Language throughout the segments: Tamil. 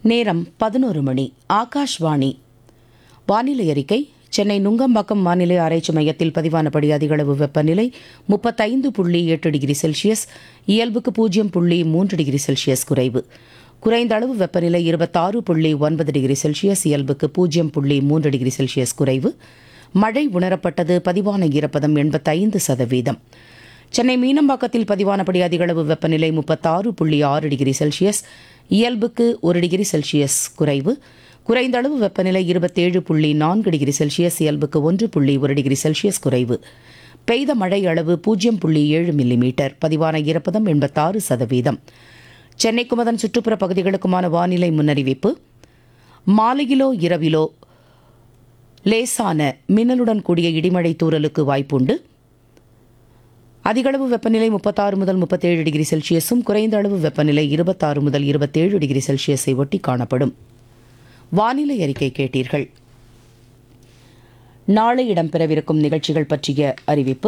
நேரம் பதினோரு மணி ஆகாஷ்வாணி வானிலை அறிக்கை சென்னை நுங்கம்பாக்கம் வானிலை ஆராய்ச்சி மையத்தில் பதிவானபடி அதிகளவு வெப்பநிலை முப்பத்தைந்து புள்ளி எட்டு டிகிரி செல்சியஸ் இயல்புக்கு பூஜ்ஜியம் புள்ளி மூன்று டிகிரி செல்சியஸ் குறைவு குறைந்த அளவு வெப்பநிலை இருபத்தாறு புள்ளி ஒன்பது டிகிரி செல்சியஸ் இயல்புக்கு பூஜ்ஜியம் புள்ளி மூன்று டிகிரி செல்சியஸ் குறைவு மழை உணரப்பட்டது பதிவான ஈரப்பதம் எண்பத்தைந்து சதவீதம் சென்னை மீனம்பாக்கத்தில் பதிவானபடி அதிகளவு வெப்பநிலை முப்பத்தாறு புள்ளி ஆறு டிகிரி செல்சியஸ் இயல்புக்கு ஒரு டிகிரி செல்சியஸ் குறைவு குறைந்த அளவு வெப்பநிலை இருபத்தேழு புள்ளி நான்கு டிகிரி செல்சியஸ் இயல்புக்கு ஒன்று புள்ளி ஒரு டிகிரி செல்சியஸ் குறைவு பெய்த மழை அளவு பூஜ்ஜியம் புள்ளி ஏழு மில்லிமீட்டர் பதிவான ஈரப்பதம் எண்பத்தாறு சதவீதம் சென்னைக்கும் அதன் சுற்றுப்புற பகுதிகளுக்குமான வானிலை முன்னறிவிப்பு மாலையிலோ இரவிலோ லேசான மின்னலுடன் கூடிய இடிமழை தூறலுக்கு வாய்ப்புண்டு அதிகளவு வெப்பநிலை முப்பத்தாறு முதல் முப்பத்தேழு டிகிரி செல்சியஸும் குறைந்த அளவு வெப்பநிலை இருபத்தாறு முதல் இருபத்தேழு டிகிரி செல்சியஸை ஒட்டி காணப்படும் வானிலை அறிக்கை கேட்டீர்கள் நாளை இடம்பெறவிருக்கும் நிகழ்ச்சிகள் பற்றிய அறிவிப்பு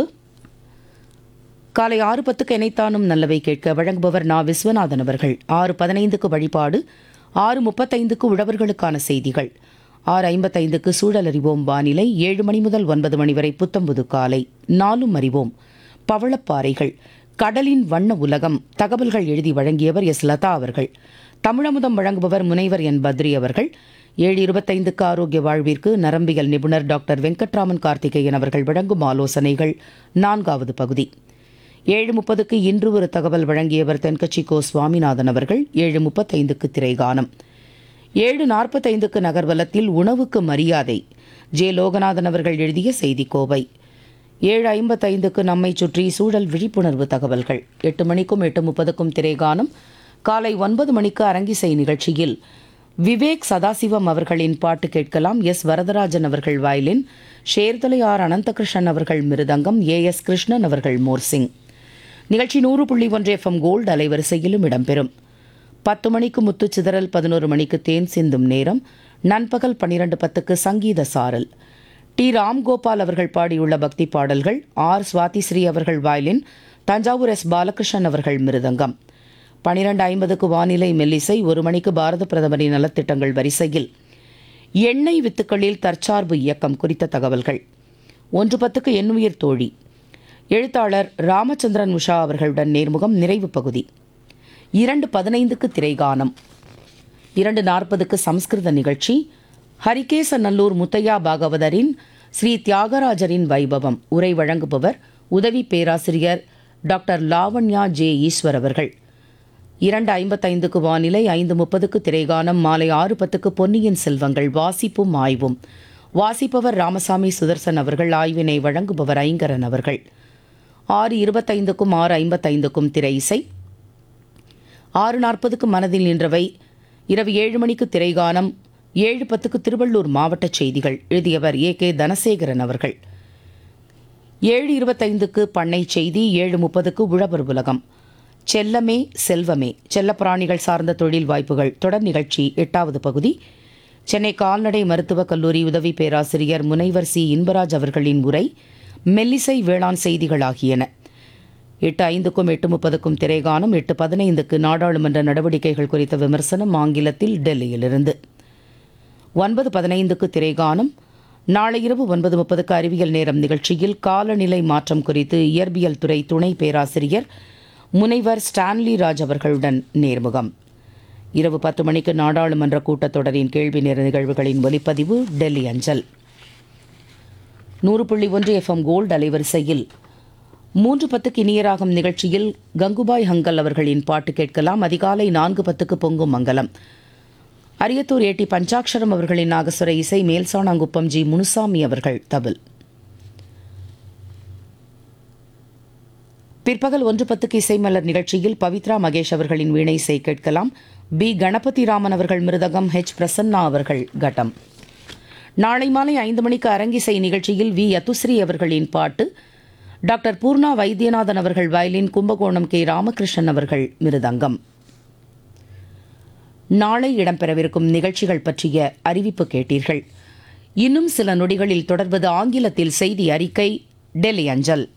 காலை ஆறு பத்துக்கு இணைத்தானும் நல்லவை கேட்க வழங்குபவர் நா விஸ்வநாதன் அவர்கள் ஆறு பதினைந்துக்கு வழிபாடு ஆறு முப்பத்தைந்துக்கு உழவர்களுக்கான செய்திகள் ஆறு ஐம்பத்தைந்துக்கு சூழல் அறிவோம் வானிலை ஏழு மணி முதல் ஒன்பது மணி வரை புத்தம்புது காலை நாலும் அறிவோம் பவளப்பாறைகள் கடலின் வண்ண உலகம் தகவல்கள் எழுதி வழங்கியவர் எஸ் லதா அவர்கள் தமிழமுதம் வழங்குபவர் முனைவர் என் பத்ரி அவர்கள் ஏழு இருபத்தைந்துக்கு ஆரோக்கிய வாழ்விற்கு நரம்பியல் நிபுணர் டாக்டர் வெங்கட்ராமன் கார்த்திகேயன் அவர்கள் வழங்கும் ஆலோசனைகள் நான்காவது பகுதி ஏழு முப்பதுக்கு இன்று ஒரு தகவல் வழங்கியவர் தென்கட்சி கோ சுவாமிநாதன் அவர்கள் ஏழு முப்பத்தைந்துக்கு திரைகானம் ஏழு நாற்பத்தைந்துக்கு நகர்வலத்தில் உணவுக்கு மரியாதை ஜே லோகநாதன் அவர்கள் எழுதிய செய்தி கோவை ஏழு ஐம்பத்தைந்துக்கு நம்மை சுற்றி சூழல் விழிப்புணர்வு தகவல்கள் எட்டு மணிக்கும் எட்டு முப்பதுக்கும் திரைகானம் காலை ஒன்பது மணிக்கு அரங்கிசை நிகழ்ச்சியில் விவேக் சதாசிவம் அவர்களின் பாட்டு கேட்கலாம் எஸ் வரதராஜன் அவர்கள் வயலின் ஷேர்தலை ஆர் அனந்தகிருஷ்ணன் அவர்கள் மிருதங்கம் ஏ எஸ் கிருஷ்ணன் அவர்கள் மோர்சிங் நிகழ்ச்சி நூறு புள்ளி ஒன்று எஃப்எம் கோல்டு அலைவரிசையிலும் இடம்பெறும் பத்து மணிக்கு முத்து சிதறல் பதினோரு மணிக்கு தேன் சிந்தும் நேரம் நண்பகல் பன்னிரண்டு பத்துக்கு சங்கீத சாரல் டி ராம்கோபால் அவர்கள் பாடியுள்ள பக்தி பாடல்கள் ஆர் சுவாதிஸ்ரீ அவர்கள் வயலின் தஞ்சாவூர் எஸ் பாலகிருஷ்ணன் அவர்கள் மிருதங்கம் பனிரெண்டு ஐம்பதுக்கு வானிலை மெல்லிசை ஒரு மணிக்கு பாரத பிரதமரின் நலத்திட்டங்கள் வரிசையில் எண்ணெய் வித்துக்களில் தற்சார்பு இயக்கம் குறித்த தகவல்கள் ஒன்று பத்துக்கு எண்ணுயிர் தோழி எழுத்தாளர் ராமச்சந்திரன் உஷா அவர்களுடன் நேர்முகம் நிறைவு பகுதி இரண்டு பதினைந்துக்கு திரைகானம் இரண்டு நாற்பதுக்கு சம்ஸ்கிருத நிகழ்ச்சி ஹரிகேசநல்லூர் முத்தையா பாகவதரின் ஸ்ரீ தியாகராஜரின் வைபவம் உரை வழங்குபவர் உதவி பேராசிரியர் டாக்டர் லாவண்யா ஜே ஈஸ்வர் அவர்கள் இரண்டு ஐம்பத்தைந்துக்கு வானிலை ஐந்து முப்பதுக்கு திரைகானம் மாலை ஆறு பத்துக்கு பொன்னியின் செல்வங்கள் வாசிப்பும் ஆய்வும் வாசிப்பவர் ராமசாமி சுதர்சன் அவர்கள் ஆய்வினை வழங்குபவர் ஐங்கரன் அவர்கள் ஆறு இருபத்தைந்துக்கும் ஆறு ஐம்பத்தைந்துக்கும் திரை இசை ஆறு நாற்பதுக்கு மனதில் நின்றவை இரவு ஏழு மணிக்கு திரைகானம் ஏழு பத்துக்கு திருவள்ளூர் மாவட்ட செய்திகள் எழுதியவர் ஏ கே தனசேகரன் அவர்கள் ஏழு இருபத்தைந்துக்கு பண்ணை செய்தி ஏழு முப்பதுக்கு உழவர் உலகம் செல்லமே செல்வமே செல்லப்பிராணிகள் சார்ந்த தொழில் வாய்ப்புகள் தொடர் நிகழ்ச்சி எட்டாவது பகுதி சென்னை கால்நடை மருத்துவக் கல்லூரி உதவி பேராசிரியர் முனைவர் சி இன்பராஜ் அவர்களின் உரை மெல்லிசை வேளாண் செய்திகள் ஆகியன எட்டு ஐந்துக்கும் எட்டு முப்பதுக்கும் திரைகானம் எட்டு பதினைந்துக்கு நாடாளுமன்ற நடவடிக்கைகள் குறித்த விமர்சனம் ஆங்கிலத்தில் டெல்லியிலிருந்து ஒன்பது பதினைந்துக்கு திரைகானம் நாளை இரவு ஒன்பது முப்பதுக்கு அறிவியல் நேரம் நிகழ்ச்சியில் காலநிலை மாற்றம் குறித்து இயற்பியல் துறை துணை பேராசிரியர் முனைவர் ஸ்டான்லி ராஜ் அவர்களுடன் நேர்முகம் இரவு பத்து மணிக்கு நாடாளுமன்ற கூட்டத்தொடரின் கேள்வி நேர நிகழ்வுகளின் ஒலிப்பதிவு டெல்லி அஞ்சல் நூறு புள்ளி ஒன்று எஃப்எம் கோல்டு அலைவரிசையில் மூன்று பத்துக்கு இனியராகும் நிகழ்ச்சியில் கங்குபாய் ஹங்கல் அவர்களின் பாட்டு கேட்கலாம் அதிகாலை நான்கு பத்துக்கு பொங்கும் மங்கலம் அரியத்தூர் ஏட்டி பஞ்சாட்சரம் அவர்களின் நாகசுர இசை மேல்சாணாங்குப்பம் ஜி முனுசாமி அவர்கள் தபில் பிற்பகல் ஒன்று பத்துக்கு இசைமலர் நிகழ்ச்சியில் பவித்ரா மகேஷ் அவர்களின் வீணை இசை கேட்கலாம் பி கணபதி ராமன் அவர்கள் மிருதகம் ஹெச் பிரசன்னா அவர்கள் கட்டம் நாளை மாலை ஐந்து மணிக்கு அரங்கிசை நிகழ்ச்சியில் வி யத்துஸ்ரீ அவர்களின் பாட்டு டாக்டர் பூர்ணா வைத்தியநாதன் அவர்கள் வயலின் கும்பகோணம் கே ராமகிருஷ்ணன் அவர்கள் மிருதங்கம் நாளை இடம்பெறவிருக்கும் நிகழ்ச்சிகள் பற்றிய அறிவிப்பு கேட்டீர்கள் இன்னும் சில நொடிகளில் தொடர்வது ஆங்கிலத்தில் செய்தி அறிக்கை டெல்லி அஞ்சல்